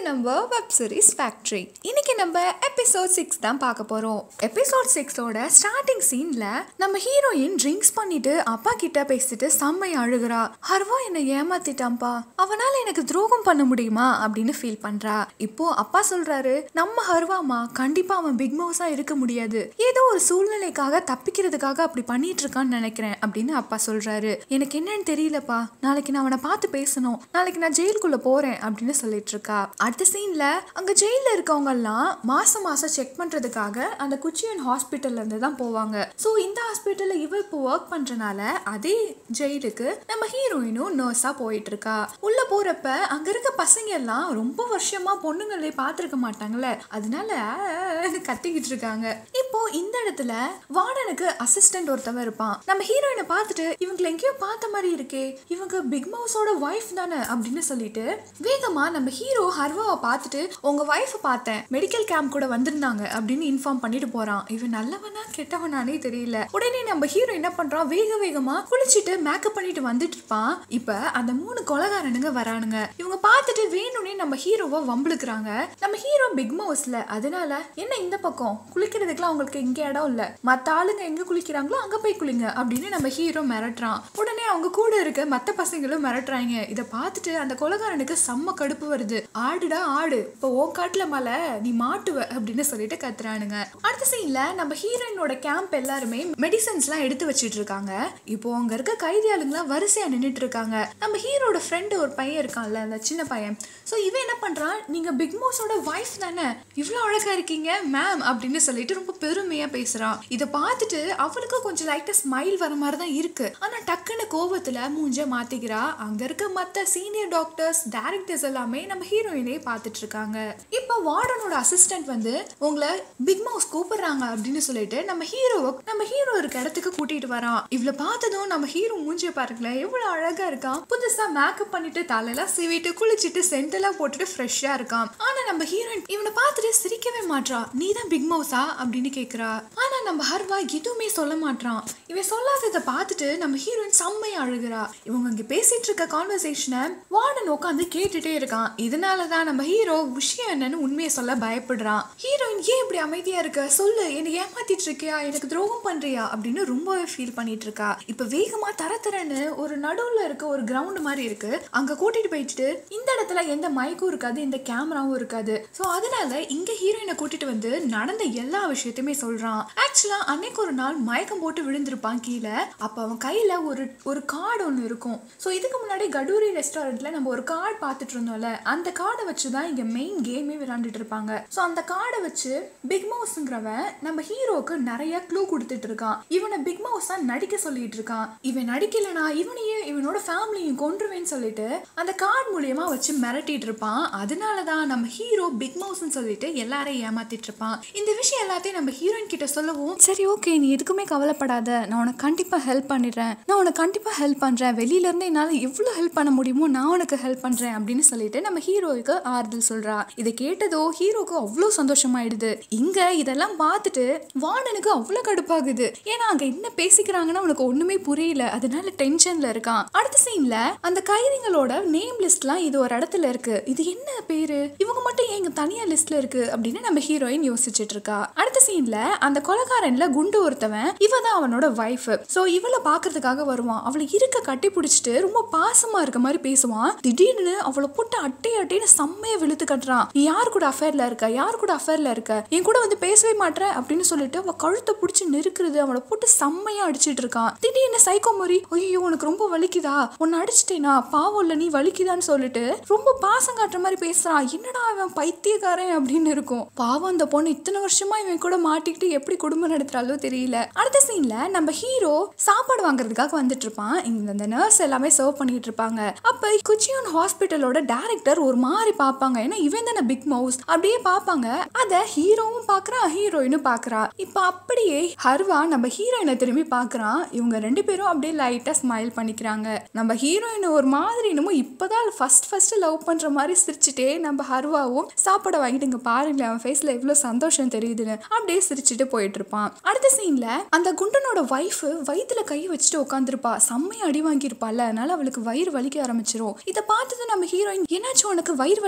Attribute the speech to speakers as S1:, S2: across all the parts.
S1: நம்ம web series factory இன்னைக்கு நம்ம எபிசோட் சிக்ஸ் தான் பார்க்க போறோம் எபிசோட் சிக்ஸோட ஸ்டார்டிங் சீன்ல நம்ம ஹீரோயின் ட்ரிங்க்ஸ் பண்ணிட்டு அப்பா கிட்ட பேசிட்டு செம்மை அழுகுறா ஹர்வா என்னை ஏமாத்திட்டான்பா அவனால எனக்கு துரோகம் பண்ண முடியுமா அப்படின்னு ஃபீல் பண்றா இப்போ அப்பா சொல்றாரு நம்ம ஹர்வாமா கண்டிப்பா அவன் பிக் மவுஸா இருக்க முடியாது ஏதோ ஒரு சூழ்நிலைக்காக தப்பிக்கிறதுக்காக அப்படி பண்ணிட்டு இருக்கான்னு நினைக்கிறேன் அப்படின்னு அப்பா சொல்றாரு எனக்கு என்னன்னு தெரியலப்பா நாளைக்கு நான் அவனை பார்த்து பேசணும் நாளைக்கு நான் ஜெயிலுக்குள்ள போறேன் அப்படின்னு சொல்லிட்டு இருக்கா அடுத்த சீன்ல அங்க ஜெயில இருக்கவங்க எல்லாம் மாசம் மாசம் செக் பண்றதுக்காக அந்த குச்சியன் ஹாஸ்பிட்டல்ல இருந்து தான் போவாங்க சோ இந்த ஹாஸ்பிட்டல்ல இவ இப்போ ஒர்க் பண்றனால அதே ஜெயிலுக்கு நம்ம ஹீரோயினும் நர்ஸா போயிட்டு இருக்கா உள்ள போறப்ப அங்க இருக்க பசங்க எல்லாம் ரொம்ப வருஷமா பொண்ணுங்களே பார்த்திருக்க மாட்டாங்கல்ல அதனால ஆன்னு கத்திக்கிட்டு இருக்காங்க இப்போ இந்த இடத்துல வார்டனுக்கு அசிஸ்டன்ட் ஒருத்தவன் இருப்பான் நம்ம ஹீரோயினை பார்த்துட்டு இவங்களை எங்கேயோ பார்த்த மாதிரி இருக்கே இவங்க பிக் மவுஸோட ஒய்ஃப் தானே அப்படின்னு சொல்லிட்டு வேகமா நம்ம ஹீரோ ஹர்வாவை பார்த்துட்டு உங்க ஒய்ஃபை பார்த்தேன் மெடிக்கல் கேம்ப் கூட வந்திருந்தாங்க அப்படின்னு இன்ஃபார்ம் பண்ணிட்டு போறான் இவன் நல்லவனா கெட்டவனானே தெரியல உடனே நம்ம ஹீரோ என்ன பண்றான் வேக வேகமா குளிச்சுட்டு மேக்கப் பண்ணிட்டு வந்துட்டு இருப்பான் இப்ப அந்த மூணு கொலகாரனுங்க வரானுங்க இவங்க பார்த்துட்டு வேணும்னே நம்ம ஹீரோவை வம்பிழுக்கிறாங்க நம்ம ஹீரோ பிக் மவுஸ்ல அதனால என்ன இந்த பக்கம் குளிக்கிறதுக்குலாம் உங்களுக்கு இங்க இடம் இல்ல மத்த ஆளுங்க எங்க குளிக்கிறாங்களோ அங்க போய் குளிங்க அப்படின்னு நம்ம ஹீரோ மிரட்டுறான் உடனே அவங்க கூட இருக்க மத்த பசங்களும் மிரட்டுறாங்க இத பார்த்துட்டு அந்த கொலகாரனுக்கு செம்ம கடுப்பு வருது ஆடுடா ஆடு இப்போ ஓ காட்டுல மலை நீ மாட்டுவ அப்படின்னு சொல்லிட்டு கத்துறானுங்க அடுத்த சீன்ல நம்ம ஹீரோயினோட கேம்ப் எல்லாருமே மெடிசன்ஸ்லாம் எடுத்து வச்சிட்டு இருக்காங்க இப்போ அங்க இருக்க கைதியாளுங்களாம் வரிசையா நின்னுட்டு இருக்காங்க நம்ம ஹீரோட ஃப்ரெண்டு ஒரு பையன் இருக்கான்ல அந்த சின்ன பையன் ஸோ இவன் என்ன பண்றான் நீங்க பிக் மோஸோட ஒய்ஃப் தானே இவ்வளோ அழகா இருக்கீங்க மேம் அப்படின்னு சொல்லிட்டு ரொம்ப பெருமையா பேசுறான் இதை பார்த்துட்டு அவளுக்கு கொஞ்சம் லைட்டா ஸ்மைல் வர மாதிரி தான் இருக்கு ஆனா டக்குன்னு கோபத்துல மூஞ்ச மாத்திக்கிறா அங்க இருக்க மத்த சீனியர் டாக்டர்ஸ் டேரக்டர்ஸ் எல்லாமே நம்ம ஹீரோயினே பார்த்துட்டு இருக்காங்க இப்போ வார்டனோட அசிஸ்டன்ட் வந்து உங்களை பிக் மவுஸ் கூப்பிடுறாங்க அப்படின்னு சொல்லிட்டு நம்ம ஹீரோவை நம்ம ஹீரோ இருக்க இடத்துக்கு கூட்டிட்டு வரான் இவளை பார்த்ததும் நம்ம ஹீரோ மூஞ்சிய பாருங்களேன் எவ்வளவு அழகா இருக்கான் புதுசா மேக்கப் பண்ணிட்டு தலையெல்லாம் சீவிட்டு குளிச்சுட்டு சென்ட் எல்லாம் போட்டுட்டு ஃப்ரெஷ்ஷா இருக்கான் ஆனா நம்ம ஹீரோயின் இவனை பார்த்துட்டு சிரிக்கவே மாட்றா நீ தான் பிக் மவுஸா அப்படின்னு கேக்குறா ஆனா நம்ம ஹர்வா எதுவுமே சொல்ல மாட்றான் இவன் சொல்லாததை பார்த்துட்டு நம்ம ஹீரோயின் செம்மையா அழுகுறா இவங்க இங்க பேசிட்டு இருக்க கான்வர்சேஷனை வார்டன் உட்காந்து கேட்டுட்டே இருக்கான் இதனாலதான் நம்ம ஹீரோ விஷயம் என்னன்னு உண்மையை சொல்ல பயப்படுறான் ஹீரோயின் ஏன் இப்படி அமைதியா இருக்க சொல்லு என்னை ஏமாத்திட்டு இருக்கியா எனக்கு துரோகம் பண்றியா அப்படின்னு ரொம்பவே ஃபீல் பண்ணிட்டு இருக்கா இப்ப வேகமா தர தரன்னு ஒரு நடுவுல இருக்க ஒரு கிரவுண்ட் மாதிரி இருக்கு அங்க கூட்டிட்டு போயிட்டு இந்த இடத்துல எந்த மைக்கும் இருக்காது எந்த கேமராவும் இருக்காது சோ அதனால இங்க ஹீரோயினை கூட்டிட்டு வந்து நடந்த எல்லா விஷயத்தையுமே சொல்றான் ஆக்சுவலா அன்னைக்கு ஒரு நாள் மயக்கம் போட்டு விழுந்திருப்பான் கீழே அப்ப அவன் கையில ஒரு ஒரு கார்டு ஒன்று இருக்கும் ஸோ இதுக்கு முன்னாடி கடூரி ரெஸ்டாரண்ட்ல நம்ம ஒரு கார்டு பார்த்துட்டு இருந்தோம்ல அந்த கார்டை வச்சு தான் இங்க மெயின் கேமே விளையாண்டுட்டு இருப்பாங்க ஸோ அந்த கார்டை வச்சு பிக் மவுஸ்ங்கிறவன் நம்ம ஹீரோக்கு நிறைய க்ளூ கொடுத்துட்டு இருக்கான் இவனை பிக் மவுஸ் தான் நடிக்க சொல்லிட்டு இருக்கான் இவன் நடிக்கலனா இவனையும் இவனோட ஃபேமிலியும் கொன்றுவேன்னு சொல்லிட்டு அந்த கார்டு மூலியமா வச்சு மிரட்டிட்டு இருப்பான் அதனால தான் நம்ம ஹீரோ பிக் மவுஸ்னு சொல்லிட்டு எல்லாரையும் ஏமாத்திட்டு இருப்பான் இந்த விஷயம் எல்லாத்தையும் நம்ம ஹீரோயின் கிட்ட சொல்லவும் சரி ஓகே நீ எதுக்குமே கவலைப்படாத நான் உனக்கு கண்டிப்பா ஹெல்ப் பண்ணிடுறேன் நான் உனக்கு கண்டிப்பா ஹெல்ப் பண்றேன் வெளியில இருந்து என்னால எவ்வளவு ஹெல்ப் பண்ண முடியுமோ நான் உனக்கு ஹெல்ப் பண்றேன் அப்படின்னு சொல்லிட்டு நம்ம ஹீரோவுக்கு ஆறுதல் சொல்றா இதை கேட்டதோ ஹீரோக்கு அவ்வளோ சந்தோஷமாயிடுது இங்க இதெல்லாம் பார்த்துட்டு வார்டனுக்கு அவ்வளோ கடுப்பாகுது ஏன்னா அங்க என்ன பேசிக்கிறாங்கன்னா உனக்கு ஒண்ணுமே புரியல அதனால டென்ஷன்ல இருக்கான் அடுத்த சீன்ல அந்த கைதிகளோட நேம் லிஸ்ட்லாம் இது ஒரு இடத்துல இருக்கு இது என்ன பேரு இவங்க மட்டும் ஏன் இங்க தனியா லிஸ்ட்ல இருக்கு அப்படின்னு நம்ம ஹீரோயின் யோசிச்சுட்டு இருக்கா அடுத்த சீன்ல அந்த கொலகாரன்ல குண்டு ஒருத்தவன் இவ தான் அவனோட ஒய்ஃப் சோ இவளை பாக்குறதுக்காக வருவான் அவளை இருக்க கட்டி பிடிச்சிட்டு ரொம்ப பாசமா இருக்க மாதிரி பேசுவான் திடீர்னு அவளை போட்டு அட்டை அட்டைன்னு செம்மையா வெளுத்து கட்டுறான் நீ யார் கூட அஃபேர்ல இருக்க யார் கூட அஃபேர்ல இருக்க என் கூட வந்து பேசவே மாட்ற அப்படின்னு சொல்லிட்டு அவ கழுத்தை பிடிச்சி நெருக்குறது அவளை போட்டு செம்மையா அடிச்சிட்டு இருக்கான் திடீர்னு சைக்கோ மாதிரி ஐயோ உனக்கு ரொம்ப வலிக்குதா உன்னை அடிச்சிட்டேனா பாவம் இல்ல நீ வலிக்குதான்னு சொல்லிட்டு ரொம்ப பாசம் காட்டுற மாதிரி பேசுறான் என்னடா அவன் பைத்தியக்காரன் அப்படின்னு இருக்கும் பாவம் அந்த பொண்ணு இத்தனை வருஷமா இவன் கூட மாட்டிக்கிட்டு எப்படி குடும்பம் நடத்துறாலோ தெரியல அடுத்த சீன்ல நம்ம ஹீரோ சாப்பாடு வாங்குறதுக்காக வந்துட்டு இருப்பான் இந்த இந்த நர்ஸ் எல்லாமே சர்வ் பண்ணிட்டு இருப்பாங்க அப்ப குச்சியோன் ஹாஸ்பிட்டலோட டைரக்டர் ஒரு மாதிரி பார்ப்பாங்க ஏன்னா இவன் தானே பிக் மவுஸ் அப்படியே பார்ப்பாங்க அத ஹீரோவும் பார்க்கறான் ஹீரோயினும் பார்க்கறா இப்ப அப்படியே ஹர்வா நம்ம ஹீரோயினை திரும்பி பார்க்கறான் இவங்க ரெண்டு பேரும் அப்படியே லைட்டா ஸ்மைல் பண்ணிக்கிறாங்க நம்ம ஹீரோயின் ஒரு மாதிரி என்னமோ இப்பதான் ஃபர்ஸ்ட் ஃபர்ஸ்ட் லவ் பண்ற மாதிரி சிரிச்சுட்டே நம்ம ஹர்வாவும் சாப்பாடை வாங்கிட்டு இங்க பாருங்களேன் அவன் ஃபேஸ்ல எவ்வளவு சந்தோஷம் தெரியுதுன்னு அப்படியே சிரிச்சுட்டு போயிட்டு இருப்பான் அடுத்த சீன்ல அந்த குண்டனோட ஒய்ஃப் வயித்துல கை வச்சுட்டு உட்காந்துருப்பா செம்மையா அடி வாங்கியிருப்பாள் அதனால அவளுக்கு வயிறு வலிக்க ஆரம்பிச்சிரும் இதை பார்த்தது நம்ம ஹீரோயின் என்னாச்சும் உனக்கு வயிறு வலிக்குது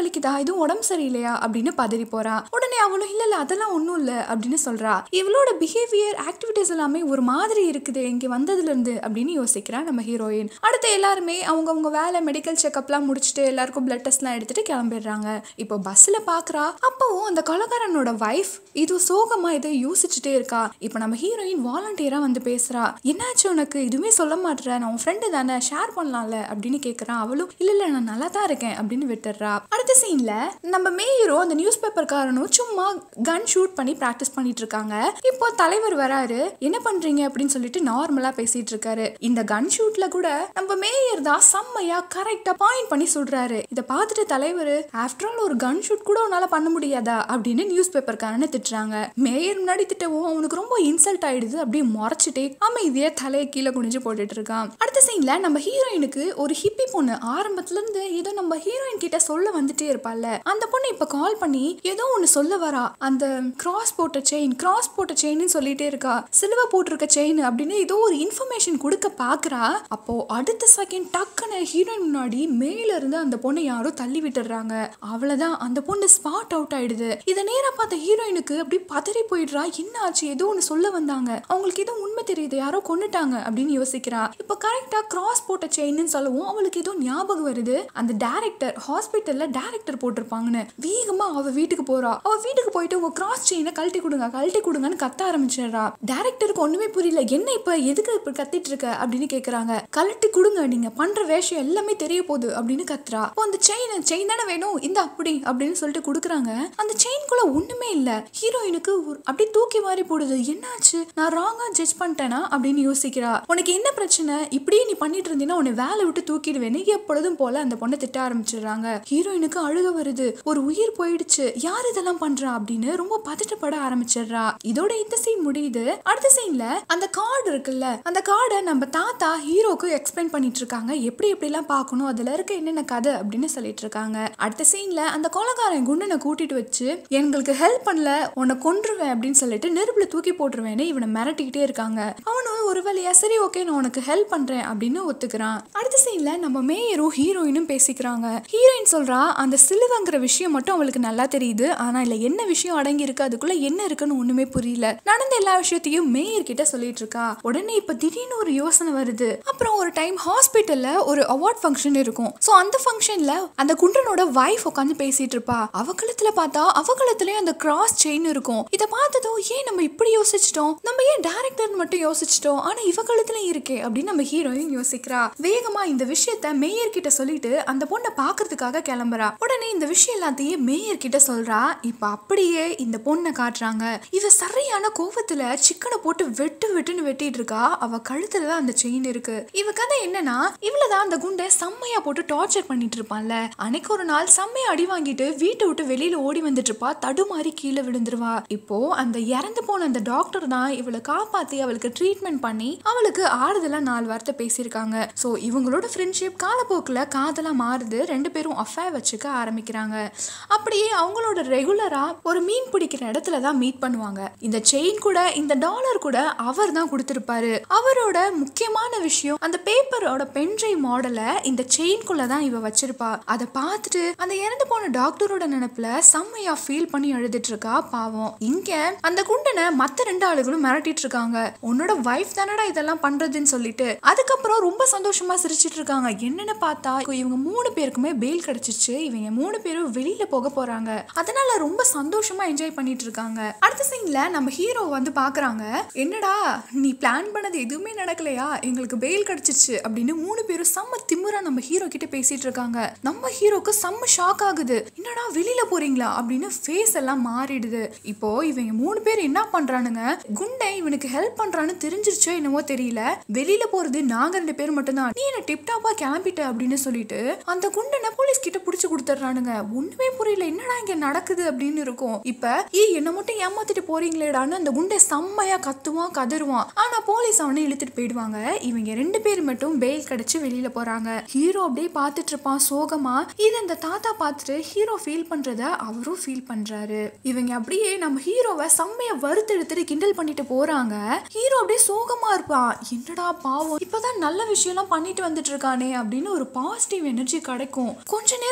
S1: வலிக்குதா எதுவும் உடம்பு சரியில்லையா அப்படின்னு பதறி போறா உடனே அவளும் இல்ல இல்ல அதெல்லாம் ஒண்ணும் இல்ல அப்படின்னு சொல்றா இவளோட பிஹேவியர் ஆக்டிவிட்டிஸ் எல்லாமே ஒரு மாதிரி இருக்குது இங்க வந்ததுல இருந்து அப்படின்னு யோசிக்கிறா நம்ம ஹீரோயின் அடுத்து எல்லாருமே அவங்கவங்க வேலை மெடிக்கல் செக்அப்லாம் முடிச்சுட்டு எல்லாருக்கும் பிளட் டெஸ்ட்லாம் எடுத்துட்டு கிளம்பிடுறாங்க இப்போ பஸ்ல பாக்குறா அப்பவும் அந்த கொலகாரனோட வைஃப் இது சோகமா இதை யோசிச்சுட்டே இருக்கா இப்போ நம்ம ஹீரோயின் வாலண்டியரா வந்து பேசுறா என்னாச்சு உனக்கு எதுவுமே சொல்ல மாட்டேற நான் உன் ஃப்ரெண்டு தானே ஷேர் பண்ணலாம்ல அப்படின்னு கேக்குறான் அவளும் இல்ல இல்ல நான் நல்லா தான் இருக்கேன் அப்படின்னு விட்டுறா அடுத்த சீன்ல நம்ம மேயரோ அந்த நியூஸ் பேப்பர்காரனும் சும்மா கன் ஷூட் பண்ணி ப்ராக்டிஸ் பண்ணிட்டு இருக்காங்க இப்போ தலைவர் வராரு என்ன பண்றீங்க அப்படின்னு சொல்லிட்டு நார்மலா பேசிட்டு இருக்காரு இந்த கன் ஷூட்ல கூட நம்ம மேயர் தான் செம்மையா கரெக்டா பாயிண்ட் பண்ணி சொல்றாரு இத பார்த்துட்டு தலைவர் ஆஃப்டர் ஆல் ஒரு கன் ஷூட் கூட உன்னால பண்ண முடியாதா அப்படின்னு நியூஸ் பேப்பர்காரனை திட்டுறாங்க மேயர் முன்னாடி திட்டவும் அவனுக்கு ரொம்ப இன்சல்ட் ஆயிடுது அப்படியே முறைச்சிட்டே அமைதியா தலையை கீழே குனிஞ்சு போட்டுட்டு இருக்கான் அடுத்த சீன்ல நம்ம ஹீரோயினுக்கு ஒரு ஹிப்பி பொண்ணு ஆரம்பத்துல இருந்து ஏதோ நம்ம ஹீரோயின் கிட்ட சொல்ல வந்துட்டே இருப்பாள்ல அந்த பொண்ணு இப்ப கால் பண்ணி ஏதோ ஒன்னு சொல்ல வரா அந்த கிராஸ் போட்ட செயின் கிராஸ் போட்ட செயின்னு சொல்லிட்டே இருக்கா சிலுவை போட்டிருக்க செயின் அப்படின்னு ஏதோ ஒரு இன்ஃபர்மேஷன் கொடுக்க பாக்குறா அப்போ அடுத்த செகண்ட் டக்குன்னு ஹீரோயின் முன்னாடி மேல இருந்து அந்த பொண்ணை யாரோ தள்ளி விட்டுறாங்க அவ்வளவுதான் அந்த பொண்ணு ஸ்பாட் அவுட் ஆயிடுது இதை நேரா பார்த்த ஹீரோயினுக்கு அப்படி பதறி போயிடுறா என்ன ஆச்சு ஏதோ ஒன்று சொல்ல வந்தாங்க அவங்களுக்கு ஏதோ உண்மை தெரியுது யாரோ கொன்னுட்டாங்க அப்படின்னு யோசிக்கிறா இப்போ கரெக்டா கிராஸ் போட்ட செயின்னு சொல்லவும் அவளுக்கு ஏதோ ஞாபகம் வருது அந்த டேரக்டர் ஹாஸ்பிட்டல்ல டேரக்டர் போட்டிருப்பாங்கன்னு வேகமா அவ வீட்டுக்கு போறா அவ வீட்டுக்கு போயிட்டு உங்க கிராஸ் செயினை கழட்டி கொடுங்க கழட்டி கொடுங்கன்னு கத்த ஆரம்பிச்சிடுறா டேரக்டருக்கு ஒண்ணுமே புரியல என்ன இப்ப எதுக்கு இப்ப கத்திட்டு இருக்க அப்படின்னு கேக்குறாங்க கழட்டி கொடுங்க நீங்க பண்ற வேஷம் எல்லாமே தெரிய போகுது அப்படின்னு கத்துறா அப்போ அந்த செயின் செயின் தானே வேணும் இந்த அப்படி அப்படின்னு சொல்லிட்டு கொடுக்குறாங்க அந்த செயின்குள்ள ஒண்ணுமே இல்ல ஹீரோயினுக்கு ஒரு- அப்படியே தூக்கி மாறி போடுது என்னாச்சு நான் ராங்கா ஜட்ஜ் பண்ணிட்டேனா அப்படின்னு யோசிக்கிறா உனக்கு என்ன பிரச்சனை இப்படியே நீ பண்ணிட்டு இருந்தீங்கன்னா உன்னை வேலை விட்டு தூக்கிடுவேன்னு எப்பொழுதும் போல அந்த பொண்ணை திட்ட ஆரம்பிச்சிடுறாங்க ஹீரோயினுக்கு அழுக வருது ஒரு உயிர் போயிடுச்சு யார் இதெல்லாம் பண்றா அப்படின்னு ரொம்ப பதட்டப்பட ஆரம்பிச்சிடுறா இதோட இந்த சீன் முடியுது அடுத்த சீன்ல அந்த கார்டு இருக்குல்ல அந்த கார்டை நம்ம தாத்தா ஹீரோக்கு எக்ஸ்பிளைன் பண்ணிட்டு இருக்காங்க எப்படி எப்படிலாம் பார்க்கணும் அதுல இருக்க என்னென்ன கதை அப்படின்னு சொல்லிட்டு இருக்காங்க அடுத்த சீன்ல அந்த கொலகாரன் குண்டனை கூட்டிட்டு வச்சு எங்களுக்கு ஹெல்ப் பண்ணல உன்னை கொன்றுவேன் அப்படின்னு சொல்லிட்டு நெருப்புல தூக்கி போட்டுருவேன்னு இவனை மிரட்டிக்கிட்டே இருக்காங்க அவனும் ஒரு வழியா சரி ஓகே நான் உனக்கு ஹெல்ப் பண்றேன் அப்படின்னு ஒத்துக்கிறான் அடுத்த சீன்ல நம்ம மேயரும் ஹீரோயினும் பேசிக்கிறாங்க ஹீரோயின் சொல்றா அந்த சிலுவங்கிற விஷயம் மட்டும் அவளுக்கு நல்லா தெரியுது ஆனா இல்ல என்ன விஷயம் அடங்கி இருக்கு அதுக்குள்ள என்ன இருக்குன்னு ஒண்ணுமே புரியல நடந்த எல்லா விஷயத்தையும் மேயர் கிட்ட சொல்லிட்டு இருக்கா உடனே இப்ப திடீர்னு ஒரு யோசனை வருது அப்புறம் ஒரு டைம் ஹாஸ்பிட்டல்ல ஒரு அவார்ட் ஃபங்க்ஷன் இருக்கும் சோ அந்த ஃபங்க்ஷன்ல அந்த குண்டனோட வைஃப் உட்காந்து பேசிட்டு இருப்பா அவ கழுத்துல பார்த்தா அவ கழுத்துலயும் அந்த கிராஸ் செயின் இருக்கும் இத பார்த்ததும் ஏன் நம்ம இப்படி யோசிச்சிட்டோம் நம்ம ஏன் டேரக்டர் மட்டும் யோசிச்சிட்டோம் ஆனா இவ கழுத்துலயும் இருக்கே அப்படின்னு நம்ம ஹீரோயின் யோசிக்கிறா வேகமா இந்த விஷயத்த மேயர் கிட்ட சொல்லிட்டு அந்த பொண்ணை பாக்குறதுக்காக கிளம்புறா உடனே இந்த விஷயம் எல்லாத்தையும் மேயர் கிட்ட சொல்றா இப்ப அப்படியே இந்த பொண்ணை காட்டுறாங்க இவ சரியான கோவத்துல சிக்கனை போட்டு வெட்டு வெட்டுன்னு வெட்டிட்டு இருக்கா அவ கழுத்துல தான் அந்த செயின் இருக்கு இவ கதை என்னன்னா இவ்வளவுதான் அந்த குண்டை செம்மையா போட்டு டார்ச்சர் பண்ணிட்டு இருப்பான்ல அன்னைக்கு ஒரு நாள் செம்மையா அடி வாங்கிட்டு வீட்டை விட்டு வெளியில ஓடி வந்துட்டு இருப்பா தடுமாறி கீழே விழுந்துருவா இப்போ அந்த இறந்து போன அந்த டாக்டர் தான் இவளை காப்பாத்தி அவளுக்கு ட்ரீட்மெண்ட் பண்ணி அவளுக்கு ஆறுதலா நாலு வார்த்தை பேசியிருக்காங்க ஸோ இவங்களோட ஃப்ரெண்ட்ஷிப் காலப்போக்கில் காதலா மாறுது ரெண்டு பேரும் அஃபேர் வச்சுக்க ஆரம்பிக்கிறாங்க அப்படியே அவங்களோட ரெகுலரா ஒரு மீன் பிடிக்கிற இடத்துல தான் மீட் பண்ணுவாங்க இந்த செயின் கூட இந்த டாலர் கூட அவர் தான் கொடுத்திருப்பாரு அவரோட முக்கியமான விஷயம் அந்த பேப்பரோட பென்ட்ரைவ் மாடலை இந்த செயின்குள்ள தான் இவ வச்சிருப்பா அதை பார்த்துட்டு அந்த இறந்து போன டாக்டரோட நினைப்புல செம்மையா ஃபீல் பண்ணி எழுதிட்டு இருக்கா பாவம் இங்க அந்த குண்டனை மத்த ரெண்டு ஆளுகளும் மிரட்டிட்டு இருக்காங்க உன்னோட வைஃப் தானடா இதெல்லாம் பண்றதுன்னு சொல்லிட்டு அதுக்கப்புறம் ரொம்ப சந்தோஷமா சிரிச்சிட்டு இருக்காங்க என்னன்னு பார்த்தா இவங்க மூணு பேருக்குமே பெயில் கிடைச்சிச்சு இவங்க மூணு பேரும் வெளியில போக போறாங்க அதனால ரொம்ப சந்தோஷமா என்ஜாய் பண்ணிட்டு இருக்காங்க அடுத்த சீன்ல நம்ம ஹீரோ வந்து பாக்குறாங்க என்னடா நீ பிளான் பண்ணது எதுவுமே நடக்கலையா எங்களுக்கு பெயில் கிடைச்சிருச்சு அப்படின்னு மூணு பேரும் செம்ம திமிரா நம்ம ஹீரோ கிட்ட பேசிட்டு இருக்காங்க நம்ம ஹீரோக்கு செம்ம ஷாக் ஆகுது என்னடா வெளியில போறீங்களா அப்படின்னு ஃபேஸ் எல்லாம் மாறிடுது இப்போ இவங்க மூணு பேர் என்ன பண்றானுங்க குண்டை இவனுக்கு ஹெல்ப் பண்றான்னு தெரிஞ்சிருச்சோ என்னமோ தெரியல வெளியில போறது நாங்க ரெண்டு பேர் மட்டும்தான் நீ என்ன டிப்டாப்பா கிளம்பிட்ட அப்படின்னு சொல்லிட்டு அந்த குண்டனை போலீஸ் கிட்ட புடிச்சு கொடுத்துட்றானுங்க ஒண்ணுமே புரியல என்னடா இங்க நடக்குது அப்படின்னு இருக்கும் இப்ப ஏ என்ன மட்டும் ஏமாத்திட்டு போறீங்களேடான்னு அந்த குண்டை செம்மையா கத்துவான் கதறுவான் ஆனா போலீஸ் அவனை இழுத்துட்டு போயிடுவாங்க இவங்க ரெண்டு பேர் மட்டும் பெயில் கிடைச்சு வெளியில போறாங்க ஹீரோ அப்படியே பார்த்துட்டு இருப்பான் சோகமா இது அந்த தாத்தா பார்த்துட்டு ஹீரோ ஃபீல் பண்றத அவரும் ஃபீல் பண்றாரு இவங்க அப்படியே நம்ம ஹீரோவை செம்மையா வறுத்தெடுத்துட்டு கிண்டல் பண்ணிட்டு போறாங்க ஹீரோ அப்படியே சோகமா இருப்பான் என்னடா பாவம் இப்பதான் நல்ல விஷயம்லாம் பண்ணிட்டு வந்துட்டு இருக்கானே அப்படின்னு ஒரு பாசிட்டிவ் எனர்ஜி கிடைக்கும் கொஞ்ச நேரத்துல சோக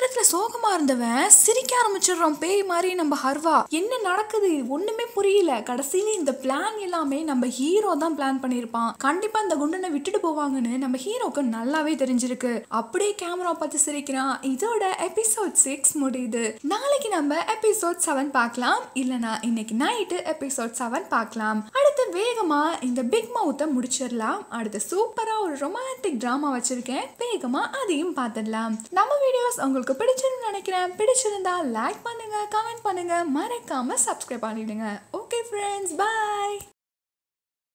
S1: சோகமா இருந்தவன் சிரிக்க ஆரம்பிச்சிடுறான் பேய் மாதிரி நம்ம ஹர்வா என்ன நடக்குது ஒண்ணுமே புரியல கடைசியில இந்த பிளான் எல்லாமே நம்ம ஹீரோ தான் பிளான் பண்ணியிருப்பான் கண்டிப்பா இந்த குண்டனை விட்டுட்டு போவாங்கன்னு நம்ம ஹீரோக்கு நல்லாவே தெரிஞ்சிருக்கு அப்படியே கேமரா பார்த்து சிரிக்கிறான் இதோட எபிசோட் சிக்ஸ் முடியுது நாளைக்கு நம்ம எபிசோட் செவன் பார்க்கலாம் இல்லனா இன்னைக்கு நைட்டு எபிசோட் செவன் பார்க்கலாம் அடுத்து வேகமா இந்த பிக் மவுத்தை முடிச்சிடலாம் அடுத்து சூப்பரா ஒரு ரொமான்டிக் டிராமா வச்சிருக்கேன் வேகமா அதையும் பார்த்துடலாம் நம்ம வீடியோஸ் உங்களுக்கு பிடிச்சிருன்னு நினைக்கிறேன் பிடிச்சிருந்தா லைக் பண்ணுங்க கமெண்ட் பண்ணுங்க மறக்காம சப்ஸ்கிரைப் பண்ணிடுங்க ஓகே ஃப்ரெண்ட்ஸ் பாய்